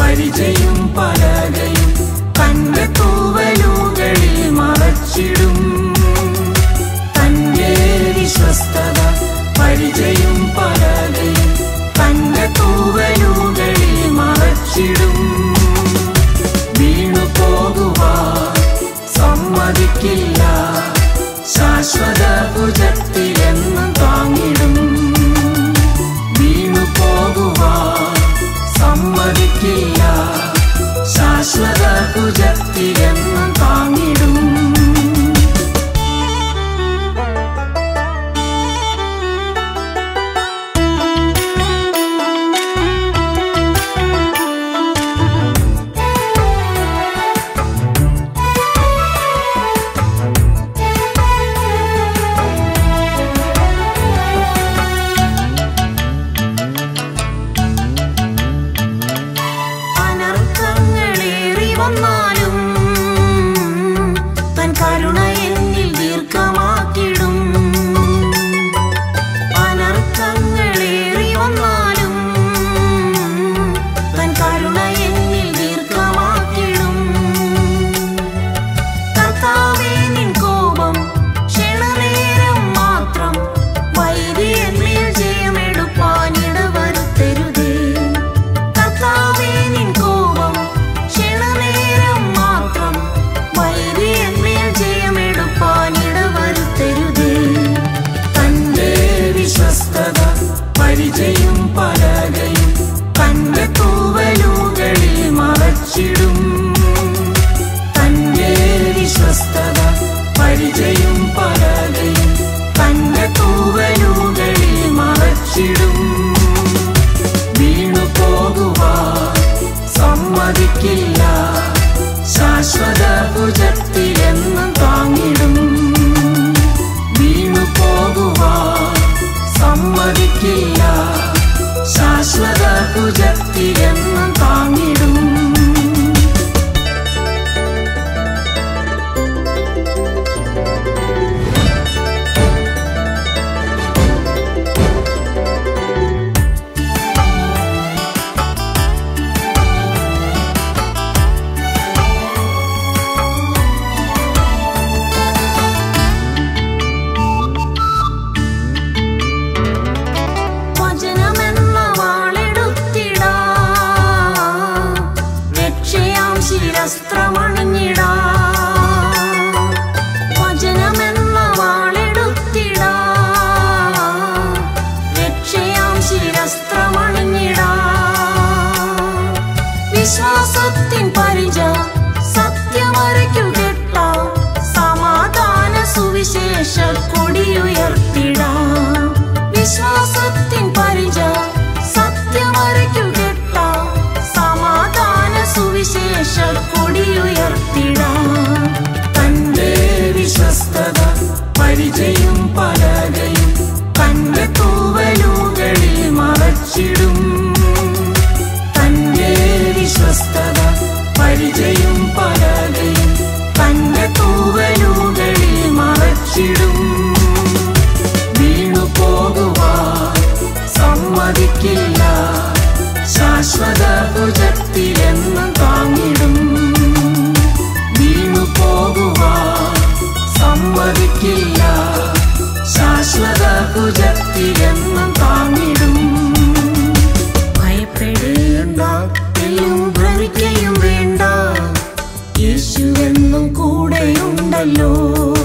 പരിചയും പലകയും തന്റെ തൂവലുകളിൽ മറച്ചിടും തന്റെ വിശ്വസ്തത പരിചയും പലകയും തന്റെ തൂവലുകളിൽ മറച്ചിടും വീണു പോകുവാൻ സമ്മതിക്കില്ല ശാശ്വത ഭുജത്തിലെന്നും താങ്ങിടും വീണു പോകുവാൻ സമ്മതിക്കില്ല ശാശ്വത ഭുജത്തിലെന്നും താങ്ങിടും അനർത്ഥങ്ങളേറി വന്നാലും തൻ കരുണ എന്നിൽ ദീർഘമാക്കിടും അനർത്ഥങ്ങളേറി വന്നാലും തൻ കരുണ എന്നിൽ ദീർഘമാക്കിടും കർത്താവേ നിൻ കോപം ക്ഷണനേരം മാത്രം വൈരി എന്നിൽ ജയമെടുപ്പാനിടവരുത്തരുതേ കർത്താവേ നിൻ കോപം ക്ഷണനേരം മാത്രം വൈരി എന്നിൽ ജയമെടുപ്പാനിടവരുത്തരുതേ തന്റെ വിശ്വസ്തത പരിചയും പലകയും തന്റെ തൂവലുകളിൽ മറച്ചിടും തന്റെ വിശ്വസ്തത പരിചയും പലകയും തന്റെ തൂവലുകളിൽ മറച്ചിടും വീണു പോകുവാൻ സമ്മതിക്കില്ല ശാശ്വത ഭുജത്തിലെന്നും താങ്ങിടും വീണു പോകുവാൻ സമ്മതിക്കില്ല ശാശ്വത ഭുജത്തിലെന്നും താങ്ങിടും വചനമെന്ന വാളെടുത്തിടാ രക്ഷയാം ശിരസ്ത്രമണിഞ്ഞിടാ വചനമെന്ന വാളെടുത്തിടാ രക്ഷയാം ശിരസ്ത്രമണിഞ്ഞിടാ വിശ്വാസത്തിൻ പരിച സത്യമരയ്ക്കു കെട്ട സമാധാന സുവിശേഷ കൊടിയുയർത്തിടാം വിശ്വാസത്തിൻ പരിച സത്യമരയ്ക്കു കെട്ട സമാധാന സുവിശേഷ കൊടിയുയർത്തിടാം തന്റെ വിശ്വസ്തത പരിചയും പലകയും തന്റെ തൂവലുകളിൽ മറച്ചിടും തന്റെ വിശ്വസ്തത പരിചയും പലകയും തന്റെ തൂവലുകളിൽ മറച്ചിടും വീണു പോകുവാൻ സമ്മതിക്കില്ല ശാശ്വത ഭുജത്തിലെന്നും താങ്ങിടും വീണു പോകുവാൻ സമ്മതിക്കില്ല ശാശ്വത ഭുജത്തിലെന്നും താങ്ങിടും ഭയപ്പെടേണ്ട എല്ലും ഭ്രമിക്കുകയും വേണ്ട യേശുവെന്നും കൂടെയുണ്ടല്ലോ